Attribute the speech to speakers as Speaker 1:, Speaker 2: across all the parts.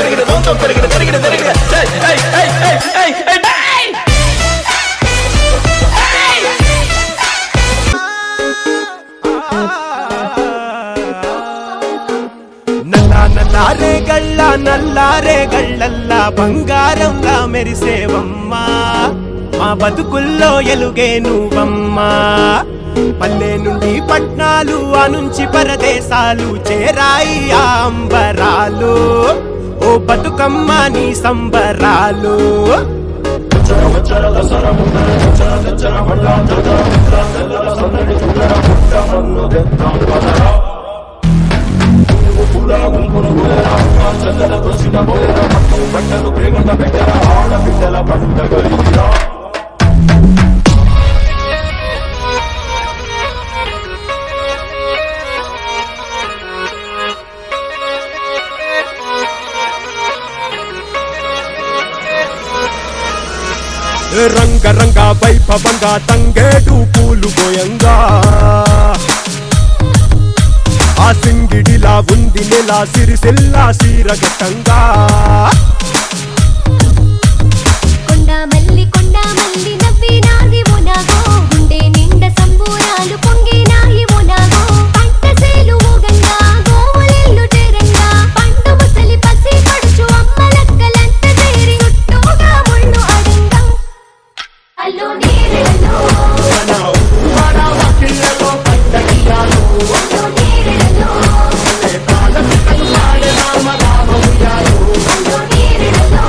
Speaker 1: తిరిగిడు తోంతో తిరిగిడు తిరిగిడు తిరిగిడు ఏయ్ ఏయ్ ఏయ్ ఏయ్ ఏయ్ ఏయ్ డేయ్
Speaker 2: నల్ల నల్లారే గళ్ళ నల్లారే గళ్ళల్లా బంగారంలా మెరిసేవమ్మా మా బతుకుల్లో ఎలుగే నువ్వమ్మా పల్లె నుండి పట్నాలు ఆ నుంచి పరదేశాలు చేరాయి ఆ అంబరాలు ఓ బతుకమ్మ నీ సంబరాలు రంగ రంగ వైభవంగా తంగేడు పూలు గోయంగా ఆ సింగిడిలా ఉంది నెల సిరిసిల్లా సీరగట్టంగా
Speaker 3: కొండ మల్లి కొండ మల్లి నవ్వినాది మునాగో గుండె నిండ సంబూరాలు పొంగినాయి మునాగో పంట సేలు ఊగంగా గోవులెల్లు చేరంగా పండు ముసలి పసి పడుచు అమ్మలక్కలంత చేరి చుట్టూగా ముళ్ళు అడంగా అల్లో నీరెలలో అల్లో నీరెలలో అల్లో నీరెలలో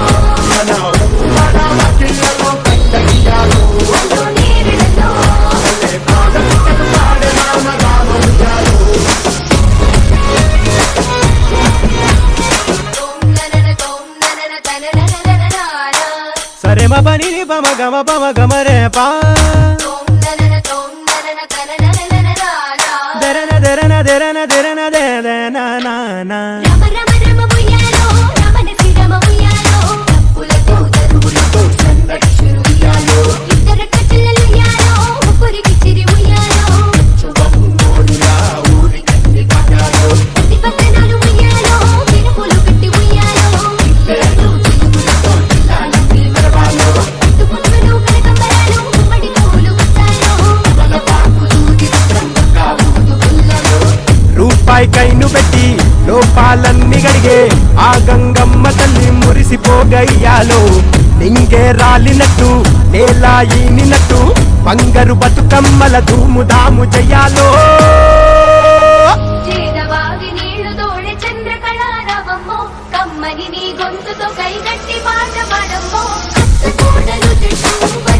Speaker 3: అల్లో నీరెలలో తోం ననన తోం ననన తననననననానా
Speaker 2: సరే మ పని పమ గమ పమ గమ రే పా
Speaker 3: తోం ననన తోం ననన తననననననానా
Speaker 2: దెరన దెరన దెరన దెరన దే దే నా నా నా
Speaker 3: రమ రమ రమ ఉయ్యాలో రమణ శ్రీరమ ఉయ్యాలో తప్పులతో దరువులతో సందడి శురు ఉయ్యాలో ఇద్దరు కట్టెలలు ఉయ్యాలో ఉప్పురికి చిరి ఉయ్యాలో ప్రతి పక్కనాలు ఉయ్యాలో పిరుపులు పెట్టి ఉయ్యాలో పిల్లలు చిలుకులతో పిల్లాలు పిలవరవాలో పుట్టుపుట్టులు కనకంబరాలు గుమ్మడి పూలు గుచ్చాలో వలపాకులు చిత్రంగా ఊదు పుల్లలో
Speaker 2: రూపాయి కైను పెట్టి లోపాలన్నీ గడిగే ఆ గంగమ్మ తల్లి మురిసిపోగయ్యాలో నింగే రాలినట్టు నేలా ఈనినట్టు బంగారు బతుకమ్మల ధూము దాము చెయ్యాలో
Speaker 3: చేదవాగి నీళ్లు తోడే చంద్రకళారావమ్మో కమ్మని నీ గొంతుతో కైగట్టి పాట పాడమ్మో అత్త కోడలు చెట్టు